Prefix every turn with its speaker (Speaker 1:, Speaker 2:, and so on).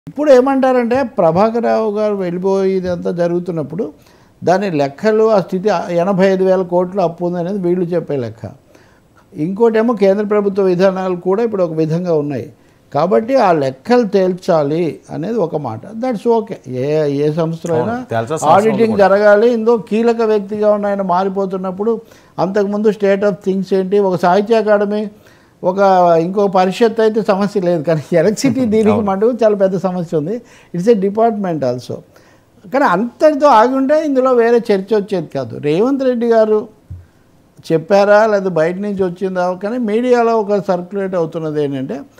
Speaker 1: ఇప్పుడు ఏమంటారంటే ప్రభాకర్ రావు గారు వెళ్ళిపోయి ఇదంతా జరుగుతున్నప్పుడు దాని లెక్కలు ఆ స్థితి ఎనభై ఐదు వేల కోట్లు అప్పు ఉంది అనేది వీళ్ళు చెప్పే లెక్క ఇంకోటేమో కేంద్ర ప్రభుత్వ విధానాలు కూడా ఇప్పుడు ఒక విధంగా ఉన్నాయి కాబట్టి ఆ లెక్కలు తేల్చాలి అనేది ఒక మాట దట్స్ ఓకే ఏ ఏ సంస్థలో అయినా
Speaker 2: అవును, తేల్చాల్సిన అవసరం
Speaker 1: ఆడిటింగ్
Speaker 2: ఉంది
Speaker 1: జరగాలి ఇందో కీలక వ్యక్తిగా ఉన్న ఆయన మారిపోతున్నప్పుడు అంతకుముందు స్టేట్ ఆఫ్ థింగ్స్ ఏంటి ఒక సాహిత్య అకాడమీ ఒక ఇంకో పరిషత్ అయితే సమస్య లేదు కానీ ఎలక్ట్రిసిటీ దీనికి మటుకు చాలా పెద్ద సమస్య ఉంది ఇట్స్ ఏ డిపార్ట్మెంట్ ఆల్సో కానీ అంతటితో ఆగి ఉంటే ఇందులో వేరే చర్చ వచ్చేది కాదు రేవంత్ రెడ్డి గారు చెప్పారా లేదా బయట నుంచి వచ్చిందా కానీ మీడియాలో ఒక సర్క్యులేట్ అవుతున్నది ఏంటంటే